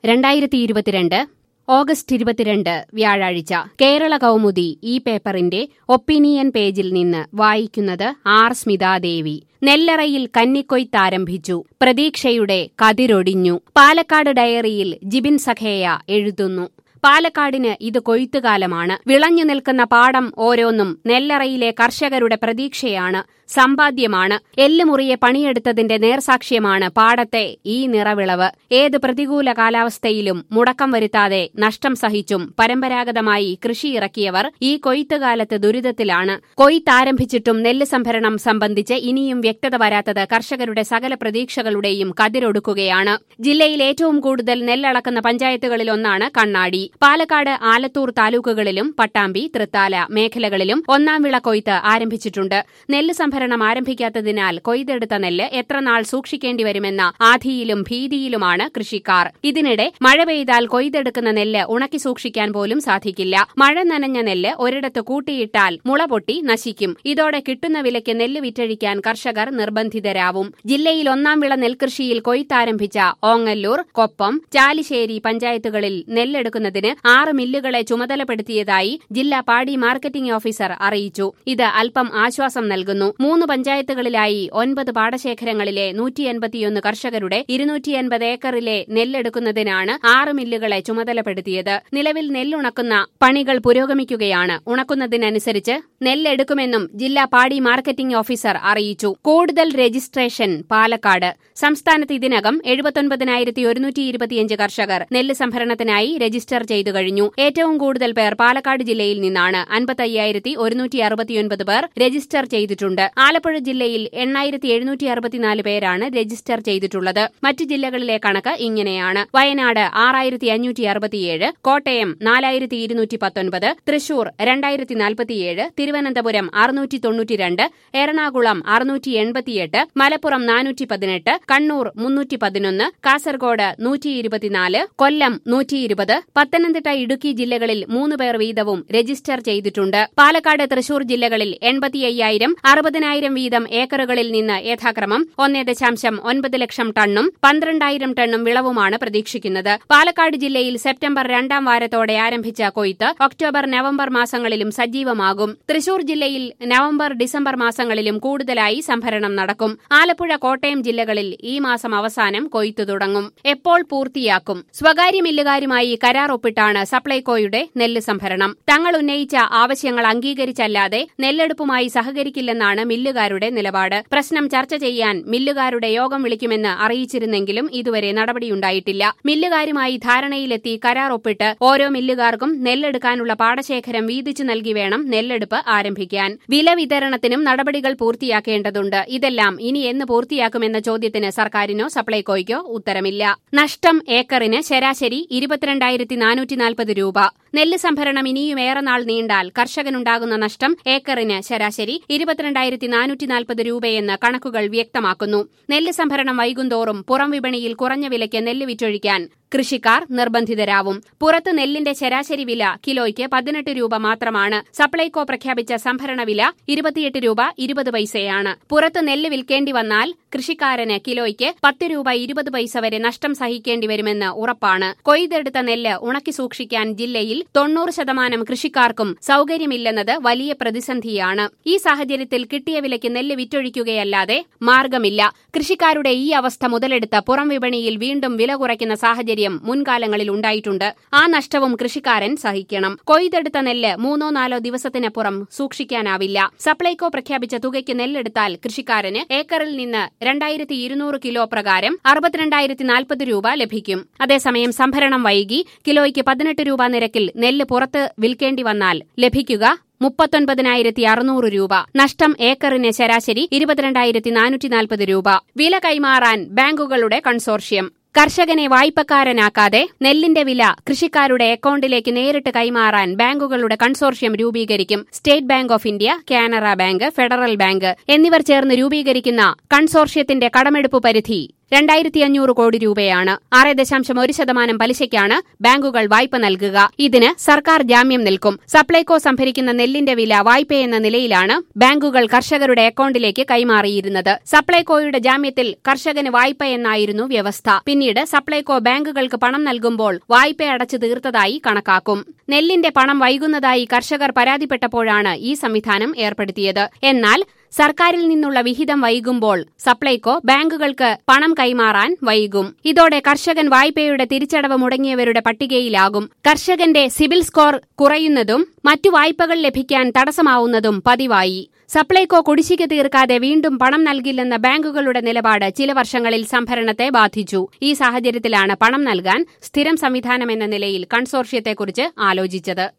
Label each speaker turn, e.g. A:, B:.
A: രണ്ടായിരത്തി ഇരുപത്തിരണ്ട് ഓഗസ്റ്റ് ഇരുപത്തിരണ്ട് വ്യാഴാഴ്ച കേരള കൗമുദി ഈ പേപ്പറിന്റെ ഒപ്പീനിയൻ പേജിൽ നിന്ന് വായിക്കുന്നത് ആർ സ്മിതാദേവി നെല്ലറയിൽ കന്നിക്കൊയ്ത്താരംഭിച്ചു പ്രതീക്ഷയുടെ കതിരൊടിഞ്ഞു പാലക്കാട് ഡയറിയിൽ ജിബിൻ സഖേയ എഴുതുന്നു പാലക്കാടിന് ഇത് കൊയ്ത്തുകാലമാണ് വിളഞ്ഞു നിൽക്കുന്ന പാടം ഓരോന്നും നെല്ലറയിലെ കർഷകരുടെ പ്രതീക്ഷയാണ് സമ്പാദ്യമാണ് എല്ലുമുറിയെ പണിയെടുത്തതിന്റെ നേർസാക്ഷ്യമാണ് പാടത്തെ ഈ നിറവിളവ് ഏത് പ്രതികൂല കാലാവസ്ഥയിലും മുടക്കം വരുത്താതെ നഷ്ടം സഹിച്ചും പരമ്പരാഗതമായി കൃഷി ഇറക്കിയവർ ഈ കൊയ്ത്തുകാലത്ത് ദുരിതത്തിലാണ് കൊയ്ത്താരംഭിച്ചിട്ടും നെല്ല് സംഭരണം സംബന്ധിച്ച് ഇനിയും വ്യക്തത വരാത്തത് കർഷകരുടെ സകല പ്രതീക്ഷകളുടെയും കതിരൊടുക്കുകയാണ് ജില്ലയിൽ ഏറ്റവും കൂടുതൽ നെല്ലളക്കുന്ന പഞ്ചായത്തുകളിലൊന്നാണ് കണ്ണാടി പാലക്കാട് ആലത്തൂർ താലൂക്കുകളിലും പട്ടാമ്പി തൃത്താല മേഖലകളിലും ഒന്നാം വിള കൊയ്ത്ത് ആരംഭിച്ചിട്ടുണ്ട് നെല്ല് സംഭരണം ആരംഭിക്കാത്തതിനാൽ കൊയ്തെടുത്ത നെല്ല് എത്ര നാൾ സൂക്ഷിക്കേണ്ടി വരുമെന്ന ആധിയിലും ഭീതിയിലുമാണ് കൃഷിക്കാർ ഇതിനിടെ മഴ പെയ്താൽ കൊയ്തെടുക്കുന്ന നെല്ല് ഉണക്കി സൂക്ഷിക്കാൻ പോലും സാധിക്കില്ല മഴ നനഞ്ഞ നെല്ല് ഒരിടത്ത് കൂട്ടിയിട്ടാൽ മുള പൊട്ടി നശിക്കും ഇതോടെ കിട്ടുന്ന വിലയ്ക്ക് നെല്ല് വിറ്റഴിക്കാൻ കർഷകർ നിർബന്ധിതരാവും ജില്ലയിൽ ഒന്നാം വിള നെൽകൃഷിയിൽ കൊയ്ത്താരംഭിച്ച ഓങ്ങല്ലൂർ കൊപ്പം ചാലിശ്ശേരി പഞ്ചായത്തുകളിൽ നെല്ലെടുക്കുന്നതിന് ആറ് മില്ലുകളെ ചുമതലപ്പെടുത്തിയതായി ജില്ലാ പാടി മാർക്കറ്റിംഗ് ഓഫീസർ അറിയിച്ചു ഇത് അല്പം ആശ്വാസം നൽകുന്നു മൂന്ന് പഞ്ചായത്തുകളിലായി ഒൻപത് പാടശേഖരങ്ങളിലെ നൂറ്റി എൺപത്തിയൊന്ന് കർഷകരുടെ ഇരുന്നൂറ്റി എൺപത് ഏക്കറിലെ നെല്ലെടുക്കുന്നതിനാണ് ആറ് മില്ലുകളെ ചുമതലപ്പെടുത്തിയത് നിലവിൽ നെല്ലുണക്കുന്ന പണികൾ പുരോഗമിക്കുകയാണ് ഉണക്കുന്നതിനനുസരിച്ച് നെല്ലെടുക്കുമെന്നും ജില്ലാ പാടി മാർക്കറ്റിംഗ് ഓഫീസർ അറിയിച്ചു കൂടുതൽ രജിസ്ട്രേഷൻ പാലക്കാട് സംസ്ഥാനത്ത് ഇതിനകം എഴുപത്തൊൻപതിനായിരത്തി ഒരുന്നൂറ്റി ഇരുപത്തിയഞ്ച് കർഷകർ നെല്ല് സംഭരണത്തിനായി രജിസ്റ്റർ ചെയ്തു കഴിഞ്ഞു ഏറ്റവും കൂടുതൽ പേർ പാലക്കാട് ജില്ലയിൽ നിന്നാണ് അൻപത്തയ്യായിരത്തി ഒരുന്നൂറ്റി അറുപത്തിയൊൻപത് പേർ രജിസ്റ്റർ ചെയ്തിട്ടുണ്ട് ആലപ്പുഴ ജില്ലയിൽ എണ്ണായിരത്തി എഴുന്നൂറ്റി അറുപത്തിനാല് പേരാണ് രജിസ്റ്റർ ചെയ്തിട്ടുള്ളത് മറ്റ് ജില്ലകളിലെ കണക്ക് ഇങ്ങനെയാണ് വയനാട് ആറായിരത്തി അഞ്ഞൂറ്റി അറുപത്തിയേഴ് കോട്ടയം നാലായിരത്തി ഇരുന്നൂറ്റി പത്തൊൻപത് തൃശൂർ രണ്ടായിരത്തി നാൽപ്പത്തിയേഴ് തിരുവനന്തപുരം അറുന്നൂറ്റി തൊണ്ണൂറ്റിരണ്ട് എറണാകുളം അറുന്നൂറ്റി എൺപത്തിയെട്ട് മലപ്പുറം നാനൂറ്റി പതിനെട്ട് കണ്ണൂർ മുന്നൂറ്റി പതിനൊന്ന് കാസർഗോഡ് നൂറ്റി ഇരുപത്തിനാല് കൊല്ലം നൂറ്റി ഇരുപത് പത്തനംതിട്ട ഇടുക്കി ജില്ലകളിൽ മൂന്ന് പേർ വീതവും രജിസ്റ്റർ ചെയ്തിട്ടുണ്ട് പാലക്കാട് തൃശൂർ ജില്ലകളിൽ എൺപത്തി അയ്യായിരം അറുപതിനായിരം വീതം ഏക്കറുകളിൽ നിന്ന് യഥാക്രമം ഒന്നേ ദശാംശം ഒൻപത് ലക്ഷം ടണ്ണും പന്ത്രണ്ടായിരം ടണ്ണും വിളവുമാണ് പ്രതീക്ഷിക്കുന്നത് പാലക്കാട് ജില്ലയിൽ സെപ്റ്റംബർ രണ്ടാം വാരത്തോടെ ആരംഭിച്ച കൊയ്ത്ത് ഒക്ടോബർ നവംബർ മാസങ്ങളിലും സജീവമാകും തൃശൂർ ജില്ലയിൽ നവംബർ ഡിസംബർ മാസങ്ങളിലും കൂടുതലായി സംഭരണം നടക്കും ആലപ്പുഴ കോട്ടയം ജില്ലകളിൽ ഈ മാസം അവസാനം കൊയ്ത്തു തുടങ്ങും എപ്പോൾ പൂർത്തിയാക്കും സ്വകാര്യ മില്ലുകാരുമായി കരാർ ഒപ്പിട്ടാണ് സപ്ലൈകോയുടെ നെല്ല് സംഭരണം തങ്ങൾ ഉന്നയിച്ച ആവശ്യങ്ങൾ അംഗീകരിച്ചല്ലാതെ നെല്ലെടുപ്പുമായി സഹകരിക്കില്ലെന്നാണ് മില്ലുകാരുടെ നിലപാട് പ്രശ്നം ചർച്ച ചെയ്യാൻ മില്ലുകാരുടെ യോഗം വിളിക്കുമെന്ന് അറിയിച്ചിരുന്നെങ്കിലും ഇതുവരെ നടപടിയുണ്ടായിട്ടില്ല മില്ലുകാരുമായി ധാരണയിലെത്തി കരാർ ഒപ്പിട്ട് ഓരോ മില്ലുകാർക്കും നെല്ലെടുക്കാനുള്ള പാടശേഖരം വീതിച്ചു നൽകി വേണം നെല്ലെടുപ്പ് ആരംഭിക്കാൻ വില വിതരണത്തിനും നടപടികൾ പൂർത്തിയാക്കേണ്ടതുണ്ട് ഇതെല്ലാം ഇനി എന്ന് പൂർത്തിയാക്കുമെന്ന ചോദ്യത്തിന് സർക്കാരിനോ സപ്ലൈകോയ്ക്കോ ഉത്തരമില്ല നഷ്ടം ഏക്കറിന് ശരാശരി ഇരുപത്തിരണ്ടായിരത്തി നാനൂറ്റി നാൽപ്പത് രൂപ നെല്ല് സംഭരണം ഇനിയും ഏറെ നാൾ നീണ്ടാൽ കർഷകനുണ്ടാകുന്ന നഷ്ടം ഏക്കറിന് ശരാശരി ഇരുപത്തിരണ്ടായിരത്തി നാനൂറ്റി നാൽപ്പത് രൂപയെന്ന് കണക്കുകൾ വ്യക്തമാക്കുന്നു നെല്ല് സംഭരണം വൈകുന്തോറും പുറം വിപണിയിൽ കുറഞ്ഞ വിലയ്ക്ക് നെല്ല് വിറ്റൊഴിക്കാൻ കൃഷിക്കാർ നിർബന്ധിതരാവും പുറത്ത് നെല്ലിന്റെ ശരാശരി വില കിലോയ്ക്ക് പതിനെട്ട് രൂപ മാത്രമാണ് സപ്ലൈകോ പ്രഖ്യാപിച്ച സംഭരണ വില ഇരുപത്തിയെട്ട് രൂപ ഇരുപത് പൈസയാണ് പുറത്ത് നെല്ല് വിൽക്കേണ്ടി വന്നാൽ കൃഷിക്കാരന് കിലോയ്ക്ക് പത്ത് രൂപ ഇരുപത് പൈസ വരെ നഷ്ടം സഹിക്കേണ്ടി വരുമെന്ന് ഉറപ്പാണ് കൊയ്തെടുത്ത നെല്ല് ഉണക്കി സൂക്ഷിക്കാൻ ജില്ലയിൽ തൊണ്ണൂറ് ശതമാനം കൃഷിക്കാർക്കും സൌകര്യമില്ലെന്നത് വലിയ പ്രതിസന്ധിയാണ് ഈ സാഹചര്യത്തിൽ കിട്ടിയ വിലയ്ക്ക് നെല്ല് വിറ്റൊഴിക്കുകയല്ലാതെ മാർഗമില്ല കൃഷിക്കാരുടെ ഈ അവസ്ഥ മുതലെടുത്ത് പുറം വിപണിയിൽ വീണ്ടും വില കുറയ്ക്കുന്ന സാഹചര്യം മുൻകാലങ്ങളിൽ ഉണ്ടായിട്ടുണ്ട് ആ നഷ്ടവും കൃഷിക്കാരൻ സഹിക്കണം കൊയ്തെടുത്ത നെല്ല് മൂന്നോ നാലോ ദിവസത്തിനപ്പുറം സൂക്ഷിക്കാനാവില്ല സപ്ലൈകോ പ്രഖ്യാപിച്ച തുകയ്ക്ക് നെല്ലെടുത്താൽ കൃഷിക്കാരന് ഏക്കറിൽ നിന്ന് രണ്ടായിരത്തി ഇരുന്നൂറ് കിലോ പ്രകാരം അറുപത്തിരണ്ടായിരത്തി നാൽപ്പത് രൂപ ലഭിക്കും അതേസമയം സംഭരണം വൈകി കിലോയ്ക്ക് പതിനെട്ട് രൂപ നിരക്കിൽ നെല്ല് പുറത്ത് വിൽക്കേണ്ടി വന്നാൽ ലഭിക്കുക മുപ്പത്തൊൻപതിനായിരത്തി അറുന്നൂറ് രൂപ നഷ്ടം ഏക്കറിന് ശരാശരി ഇരുപത്തിരണ്ടായിരത്തി നാനൂറ്റി നാൽപ്പത് രൂപ വില കൈമാറാൻ ബാങ്കുകളുടെ കൺസോർഷ്യം കർഷകനെ വായ്പക്കാരനാക്കാതെ നെല്ലിന്റെ വില കൃഷിക്കാരുടെ അക്കൌണ്ടിലേക്ക് നേരിട്ട് കൈമാറാൻ ബാങ്കുകളുടെ കൺസോർഷ്യം രൂപീകരിക്കും State Bank of India Canara Bank Federal Bank എന്നിവർ ചേർന്ന് രൂപീകരിക്കുന്ന കൺസോർഷ്യത്തിന്റെ കടമെടുപ്പ് പരിധി രണ്ടായിരത്തി അഞ്ഞൂറ് കോടി രൂപയാണ് ആറ് ദശാംശം ഒരു ശതമാനം പലിശയ്ക്കാണ് ബാങ്കുകൾ വായ്പ നൽകുക ഇതിന് സർക്കാർ ജാമ്യം നിൽക്കും സപ്ലൈകോ സംഭരിക്കുന്ന നെല്ലിന്റെ വില വായ്പയെന്ന നിലയിലാണ് ബാങ്കുകൾ കർഷകരുടെ അക്കൌണ്ടിലേക്ക് കൈമാറിയിരുന്നത് സപ്ലൈകോയുടെ ജാമ്യത്തിൽ കർഷകന് വായ്പ എന്നായിരുന്നു വ്യവസ്ഥ പിന്നീട് സപ്ലൈകോ ബാങ്കുകൾക്ക് പണം നൽകുമ്പോൾ വായ്പ അടച്ചു തീർത്തതായി കണക്കാക്കും നെല്ലിന്റെ പണം വൈകുന്നതായി കർഷകർ പരാതിപ്പെട്ടപ്പോഴാണ് ഈ സംവിധാനം ഏർപ്പെടുത്തിയത് എന്നാൽ സർക്കാരിൽ നിന്നുള്ള വിഹിതം വൈകുമ്പോൾ സപ്ലൈകോ ബാങ്കുകൾക്ക് പണം കൈമാറാൻ വൈകും ഇതോടെ കർഷകൻ വായ്പയുടെ തിരിച്ചടവ് മുടങ്ങിയവരുടെ പട്ടികയിലാകും കർഷകന്റെ സിബിൽ സ്കോർ കുറയുന്നതും മറ്റു വായ്പകൾ ലഭിക്കാൻ തടസ്സമാവുന്നതും പതിവായി സപ്ലൈകോ കുടിശ്ശിക തീർക്കാതെ വീണ്ടും പണം നൽകില്ലെന്ന ബാങ്കുകളുടെ നിലപാട് ചില വർഷങ്ങളിൽ സംഭരണത്തെ ബാധിച്ചു ഈ സാഹചര്യത്തിലാണ് പണം നൽകാൻ സ്ഥിരം സംവിധാനമെന്ന നിലയിൽ കൺസോർഷ്യത്തെക്കുറിച്ച് ആലോചിച്ചത്